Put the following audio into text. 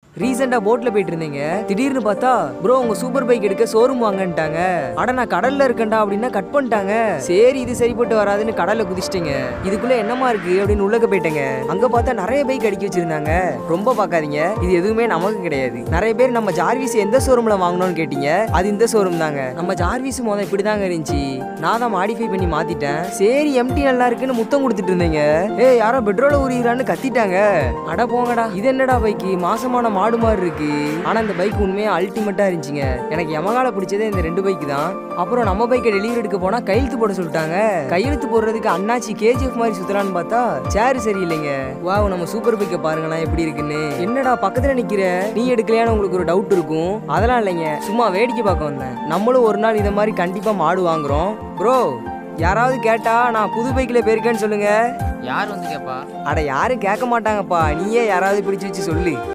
ரீசெண்டா போட்ல போயிட்டு இருந்தீங்க திடீர்னு பார்த்தா ப்ரோ உங்க சூப்பர் பைக் எடுக்க ஷோரூம் வாங்கன்ட்டாங்க அட நான் கடல்ல இருக்கேன்டா அப்படின்னா கட் பண்ணிட்டாங்க சரி இது சரிப்பட்டு வராதுன்னு கடல்ல குதிச்சிட்டீங்க இதுக்குள்ள என்னமா இருக்கு அப்படின்னு உள்ளக்க போயிட்டேங்க அங்க பார்த்தா நிறைய பைக் அடிக்க வச்சிருந்தாங்க ரொம்ப பார்க்காதீங்க இது எதுவுமே நமக்கு கிடையாது நிறைய பேர் நம்ம ஜார்விஸ் எந்த ஷோரூம்ல வாங்கணும்னு கேட்டீங்க அது இந்த ஷோரூம் தாங்க நம்ம ஜார்விஸ் மொதல் இப்படி தாங்க இருந்துச்சு நான் தான் மாடிஃபை பண்ணி மாத்திட்டேன் சரி எம்டி நல்லா இருக்குன்னு முத்தம் கொடுத்துட்டு இருந்தீங்க ஏய் யாரோ பெட்ரோல உரியிறான்னு கத்திட்டாங்க அட போங்கடா இது என்னடா பைக்கு மாசமான மாடு மாதிரி இருக்கு ஆனா இந்த பைக் உண்மையா அல்டிமேட்டா இருந்துச்சுங்க எனக்கு எமகால பிடிச்சதே இந்த ரெண்டு பைக் தான் அப்புறம் நம்ம பைக்கை டெலிவரி எடுக்க போனா கையெழுத்து போட சொல்லிட்டாங்க கையெழுத்து போடுறதுக்கு அண்ணாச்சி கேஜிஎஃப் மாதிரி சுத்தலான்னு பார்த்தா சேர் சரியில்லைங்க வாவ் நம்ம சூப்பர் பைக்கை பாருங்களேன் எப்படி இருக்குன்னு என்னடா பக்கத்துல நிக்கிற நீ எடுக்கலையான்னு உங்களுக்கு ஒரு டவுட் இருக்கும் அதெல்லாம் இல்லைங்க சும்மா வேடிக்கை பார்க்க வந்தேன் நம்மளும் ஒரு நாள் இதை மாதிரி கண்டிப்பா மாடு வாங்குறோம் ப்ரோ யாராவது கேட்டா நான் புது பைக்கில் போயிருக்கேன்னு சொல்லுங்க யார் வந்து கேப்பா அட யாரும் கேட்க மாட்டாங்கப்பா நீயே யாராவது பிடிச்சு வச்சு சொல்லு